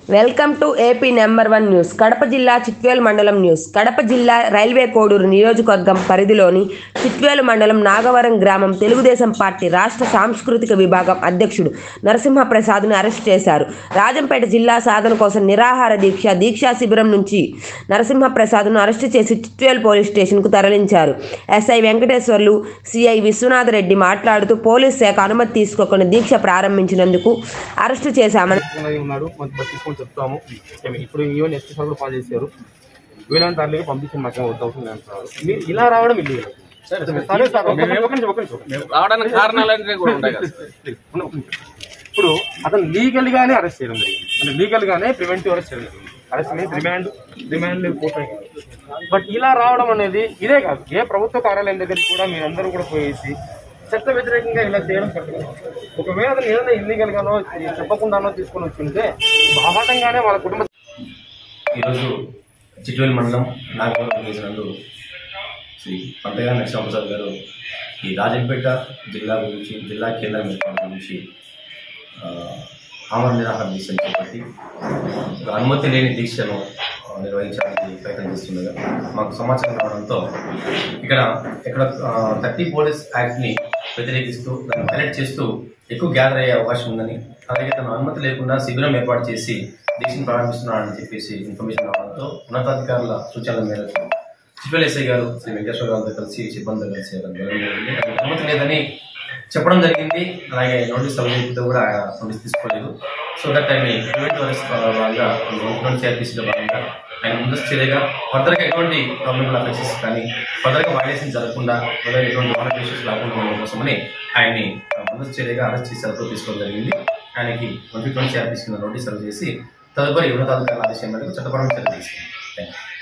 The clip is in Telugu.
Welcome to AP number one news Kadapa జిల్లా చిట్వేలు మండలం న్యూస్ కడప జిల్లా రైల్వే కోడూరు నియోజకవర్గం పరిధిలోని చిట్వేలు మండలం నాగవరం గ్రామం తెలుగుదేశం పార్టీ రాష్ట్ర సాంస్కృతిక విభాగం అధ్యక్షుడు నరసింహప్రసాద్ను అరెస్ట్ చేశారు రాజంపేట జిల్లా సాధన కోసం నిరాహార దీక్ష దీక్షా శిబిరం నుంచి నరసింహప్రసాద్ను అరెస్ట్ చేసి చిట్వేలు పోలీస్ స్టేషన్కు తరలించారు ఎస్ఐ వెంకటేశ్వర్లు సిఐ విశ్వనాథ్ రెడ్డి మాట్లాడుతూ పోలీస్ శాఖ అనుమతి తీసుకోకుండా దీక్ష ప్రారంభించినందుకు అరెస్టు చేశామని ఉన్నది ఉన్నాడు కొంత తీసుకొని చెప్తాము ఏమి ఇప్పుడు ఈవెన్ ఎస్పీ సార్ కూడా కాల్ చేశారు వీళ్ళని తరలిగా పంపించి మాకేం వద్ద అవుతుంది అంటున్నారు మీరు ఇలా రావడం ఇల్లు సరే సార్ ఒక్క నిమిషం, ఒక్క నిమిషం, ఒక్క నిమిషం. రావడానికి కారణాలు అంటే కూడా ఉంటాయి కదా ప్లీజ్, ఉన్న ఒక్క నిమిషం. ఇప్పుడు అతను లీగల్ గానే అరెస్ట్ చేయడం జరిగింది అంటే లీగల్ గానే ప్రివెంటివ్ అరెస్ట్ చేయడం జరిగింది అరెస్ట్ మీన్స్ రిమాండ్ రిమాండ్ పోతాయి బట్ ఇలా రావడం అనేది ఇదే కాదు ఏ ప్రభుత్వ కార్యాలయం దగ్గరికి కూడా మీరందరూ కూడా పోయేసి చట్ట వ్యతిరేకంగా ఇలా చేయడం కరెక్ట్ కాదు. ఒకవేళ అతను ఏదైనా ఇల్లీగల్ గానో చెప్పకుండానో తీసుకొని వచ్చి ఉంటే బాహాటంగానే వాళ్ళ కుటుంబ ఈరోజు చిట్వేల్ మండలం నాగవరం చేసినందు శ్రీ పంతగా నరసింహప్రసాద్ గారు ఈ రాజంపేట జిల్లా గురించి జిల్లా కేంద్రం ఏర్పాటు గురించి ఆ, ఆమరణ నిరాహార దీక్షను చేపట్టి ఒక అనుమతి లేని దీక్షను ఆ, నిర్వహించడానికి ప్రయత్నం చేస్తుండగా మాకు సమాచారం రావడంతో ఇక్కడ ఇక్కడ థర్టీ పోలీస్ యాక్ట్ని వ్యతిరేకిస్తూ దాన్ని కనెక్ట్ చేస్తూ ఎక్కువ గ్యాదర్ అయ్యే అవకాశం ఉందని అలాగే తన అనుమతి లేకుండా శిబిరం ఏర్పాటు చేసి దీక్షను ప్రారంభిస్తున్నాడని చెప్పేసి ఇన్ఫర్మేషన్ రావడంతో ఉన్నతాధికారుల సూచనల మేరకు చిట్వెల్ ఎస్ఐ గారు శ్రీ వెంకటేశ్వర గారితో కలిసి సిబ్బందితో కలిసి అతను వెళ్ళడం జరిగింది అతనికి అనుమతి లేదని చెప్పడం జరిగింది అలాగే నోటీస్ అవినీతితో కూడా ఆయన నోటీస్ తీసుకోలేదు సో దట్ ఆయన ప్రివెంట్ భాగంగా నోటీస్ చేర్పిసిన భాగంగా ఆయన ముందస్తు చర్యగా ఫర్దర్గా ఎటువంటి గవర్నమెంట్ అఫెన్సెస్ కానీ ఫర్దర్గా వైలేషన్ జరగకుండా లేదా ఎటువంటి వాలంటేషన్స్ రాకుండా ఉండడం కోసమని ఆయన్ని ముందస్తు చర్యగా అరెస్ట్ చేసి అదుపులో తీసుకోవడం జరిగింది ఆయనకి వన్ ఫిఫ్టీ వన్ చేర్పించిన నోటీస్ సర్వ్ చేసి తదుపరి ఉన్నతాధికారుల ఆదేశం మేరకు చట్టపరమైన చర్య తీసుకుంది థ్యాంక్ యూ